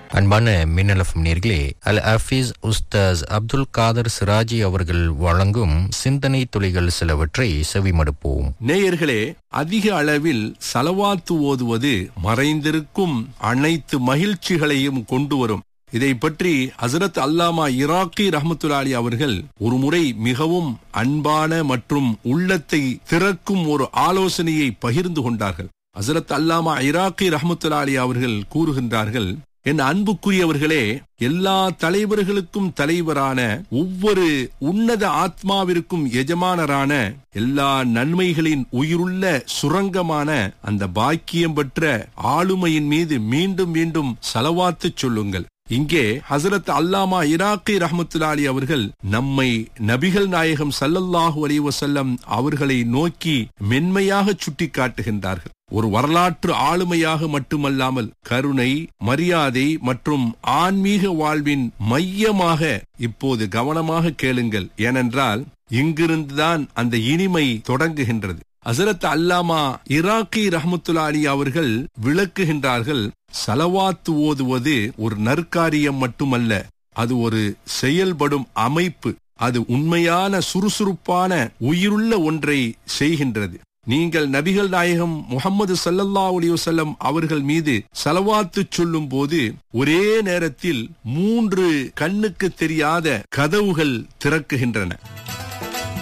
அன்பான மின்னலஃபம் நேர்களே அல் ஹஃபீஸ் உஸ்தாஸ் அப்துல் காதர் சிராஜி அவர்கள் வழங்கும் சிந்தனை துளிகள் சிலவற்றை செவிமடுப்போம் நேயர்களே அதிக அளவில் சலவாத்து ஓதுவது மறைந்திருக்கும் அனைத்து மகிழ்ச்சிகளையும் கொண்டு வரும் இதை பற்றி ஹசரத் அல்லாமா இராக்கி ரஹமத்துல்லாலி அவர்கள் ஒரு முறை மிகவும் அன்பான மற்றும் உள்ளத்தை திறக்கும் ஒரு ஆலோசனையை பகிர்ந்து கொண்டார்கள் ஹசரத் அல்லாமா இராக்கி ரஹமத்துல்லாலி அவர்கள் கூறுகின்றார்கள் என் அன்புக்குரியவர்களே எல்லா தலைவர்களுக்கும் தலைவரான ஒவ்வொரு உன்னத ஆத்மாவிற்கும் எஜமானரான எல்லா நன்மைகளின் உயிருள்ள சுரங்கமான அந்த பாக்கியம் பெற்ற ஆளுமையின் மீது மீண்டும் மீண்டும் செலவாத்து சொல்லுங்கள் இங்கே ஹசரத் அல்லாமா இராக்கி ரஹமத்துலாலி அவர்கள் நம்மை நபிகள் நாயகம் சல்லல்லாஹு அலி வசல்லம் அவர்களை நோக்கி மென்மையாக சுட்டி காட்டுகின்றார்கள் ஒரு வரலாற்று ஆளுமையாக மட்டுமல்லாமல் கருணை மரியாதை மற்றும் ஆன்மீக வாழ்வின் மையமாக இப்போது கவனமாக கேளுங்கள் ஏனென்றால் இங்கிருந்துதான் அந்த இனிமை தொடங்குகின்றது ஹசரத் அல்லாமா இராக்கி ரஹமத்துல்லாலி அவர்கள் விளக்குகின்றார்கள் சலவாத்து ஓதுவது ஒரு நற்காரியம் மட்டுமல்ல அது ஒரு செயல்படும் அமைப்பு அது உண்மையான சுறுசுறுப்பான உயிருள்ள ஒன்றை செய்கின்றது நீங்கள் நபிகள் நாயகம் முகமது சல்லல்லா அலிவசல்லம் அவர்கள் மீது செலவாத்து சொல்லும் போது ஒரே நேரத்தில் மூன்று கண்ணுக்கு தெரியாத கதவுகள் திறக்குகின்றன